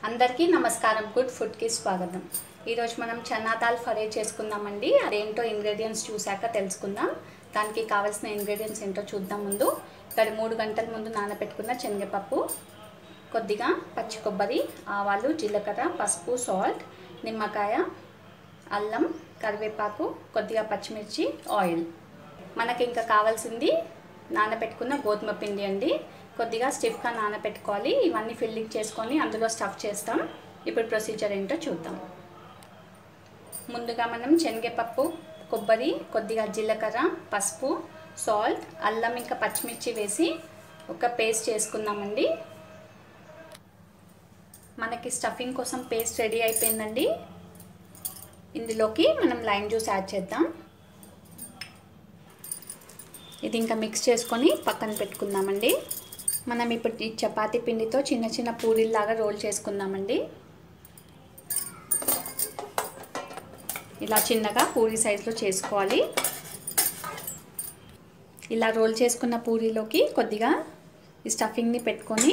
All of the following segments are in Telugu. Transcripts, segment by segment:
అందరికీ నమస్కారం గుడ్ ఫుడ్కి స్వాగతం ఈరోజు మనం చన్నా దాల్ ఫ్రై చేసుకుందామండి అదేంటో ఇంగ్రీడియంట్స్ చూశాక తెలుసుకుందాం దానికి కావాల్సిన ఇంగ్రీడియంట్స్ ఏంటో చూద్దాం ముందు ఇక్కడ మూడు గంటల ముందు నానబెట్టుకున్న శనగపప్పు కొద్దిగా పచ్చి కొబ్బరి ఆవాలు జీలకర్ర పసుపు సాల్ట్ నిమ్మకాయ అల్లం కరివేపాకు కొద్దిగా పచ్చిమిర్చి ఆయిల్ మనకి ఇంకా కావాల్సింది నానబెట్టుకున్న గోధుమ పిండి అండి కొద్దిగా స్టిఫ్గా నానబెట్టుకోవాలి ఇవన్నీ ఫిల్లింగ్ చేసుకొని అందులో స్టఫ్ చేస్తాం ఇప్పుడు ప్రొసీజర్ ఏంటో చూద్దాం ముందుగా మనం శనగపప్పు కొబ్బరి కొద్దిగా జీలకర్ర పసుపు సాల్ట్ అల్లం ఇంకా పచ్చిమిర్చి వేసి ఒక పేస్ట్ చేసుకుందామండి మనకి స్టఫింగ్ కోసం పేస్ట్ రెడీ అయిపోయిందండి ఇందులోకి మనం లైమ్ జ్యూస్ యాడ్ చేద్దాం ఇది ఇంకా మిక్స్ చేసుకొని పక్కన పెట్టుకుందామండి మనం ఇప్పుడు ఈ చపాతీ పిండితో చిన్న చిన్న పూరీల్లాగా రోల్ చేసుకుందామండి ఇలా చిన్నగా పూరీ సైజులో చేసుకోవాలి ఇలా రోల్ చేసుకున్న పూరీలోకి కొద్దిగా ఈ స్టఫింగ్ని పెట్టుకొని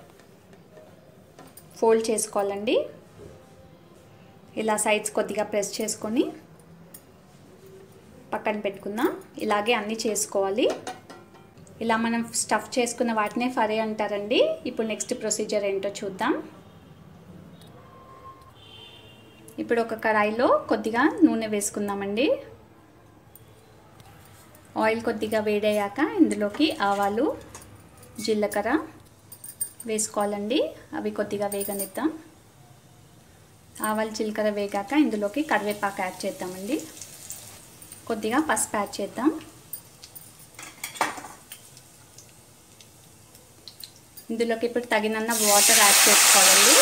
ఫోల్డ్ చేసుకోవాలండి ఇలా సైడ్స్ కొద్దిగా ప్రెస్ చేసుకొని పక్కన పెట్టుకుందాం ఇలాగే అన్నీ చేసుకోవాలి ఇలా మనం స్టఫ్ చేసుకున్న వాటినే ఫ్రై అంటారండి ఇప్పుడు నెక్స్ట్ ప్రొసీజర్ ఏంటో చూద్దాం ఇప్పుడు ఒక కడాయిలో కొద్దిగా నూనె వేసుకుందామండి ఆయిల్ కొద్దిగా వేడయ్యాక ఇందులోకి ఆవాలు జీలకర్ర వేసుకోవాలండి అవి కొద్దిగా వేగనిద్దాం ఆవాలు జీలకర్ర వేగాక ఇందులోకి కరివేపాకు యాడ్ చేద్దామండి కొద్దిగా పసుపు యాడ్ చేద్దాం ఇందులోకి ఇప్పుడు తగినన్న వాటర్ యాడ్ చేసుకోవాలండి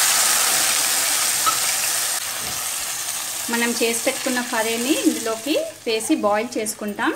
మనం చేసి పెట్టుకున్న కర్రీని ఇందులోకి వేసి బాయిల్ చేసుకుంటాం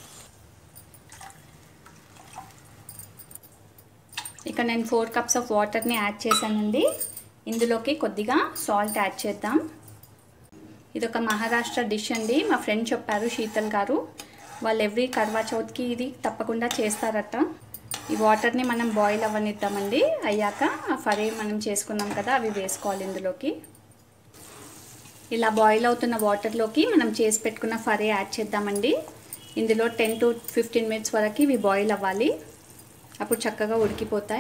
ఇక నేను ఫోర్ కప్స్ ఆఫ్ వాటర్ని యాడ్ చేశానండి ఇందులోకి కొద్దిగా సాల్ట్ యాడ్ చేద్దాం ఇది ఒక మహారాష్ట్ర డిష్ అండి మా ఫ్రెండ్ చెప్పారు శీతల్ గారు వాళ్ళు ఎవ్రీ కర్వా చౌత్కి ఇది తప్పకుండా చేస్తారట ఈ వాటర్ని మనం బాయిల్ అవ్వనిద్దామండి అయ్యాక ఆ ఫరీ మనం చేసుకున్నాం కదా అవి వేసుకోవాలి ఇందులోకి ఇలా బాయిల్ అవుతున్న వాటర్లోకి మనం చేసి పెట్టుకున్న ఫరీ యాడ్ చేద్దామండి ఇందులో టెన్ టు ఫిఫ్టీన్ మినిట్స్ వరకు ఇవి బాయిల్ అవ్వాలి అప్పుడు చక్కగా ఉడికిపోతాయి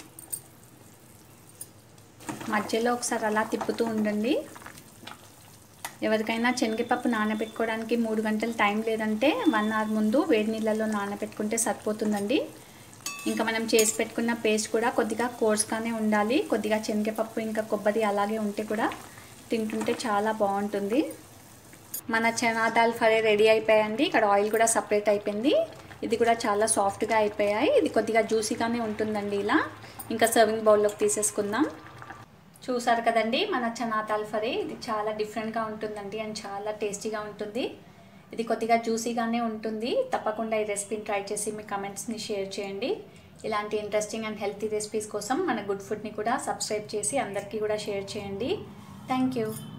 మధ్యలో ఒకసారి అలా తిప్పుతూ ఉండండి ఎవరికైనా శనగపప్పు నానబెట్టుకోవడానికి మూడు గంటలు టైం లేదంటే వన్ అవర్ ముందు వేడి నీళ్ళలో నానబెట్టుకుంటే సరిపోతుందండి ఇంకా మనం చేసి పెట్టుకున్న పేస్ట్ కూడా కొద్దిగా కోర్స్గానే ఉండాలి కొద్దిగా శనగపప్పు ఇంకా కొబ్బరి అలాగే ఉంటే కూడా తింటుంటే చాలా బాగుంటుంది మన చనా దాల్ ఫ్రై రెడీ అయిపోయాయండి ఇక్కడ ఆయిల్ కూడా సపరేట్ అయిపోయింది ఇది కూడా చాలా సాఫ్ట్గా అయిపోయాయి ఇది కొద్దిగా జ్యూసీగానే ఉంటుందండి ఇలా ఇంకా సర్వింగ్ బౌల్లోకి తీసేసుకుందాం చూసారు కదండి మన చనా దాల్ ఫ్రై ఇది చాలా డిఫరెంట్గా ఉంటుందండి అండ్ చాలా టేస్టీగా ఉంటుంది ఇది కొద్దిగా జ్యూసీగానే ఉంటుంది తప్పకుండా ఈ రెసిపీని ట్రై చేసి మీ కమెంట్స్ని షేర్ చేయండి ఇలాంటి ఇంట్రెస్టింగ్ అండ్ హెల్తీ రెసిపీస్ కోసం మన గుడ్ ఫుడ్ని కూడా సబ్స్క్రైబ్ చేసి అందరికీ కూడా షేర్ చేయండి థ్యాంక్ యూ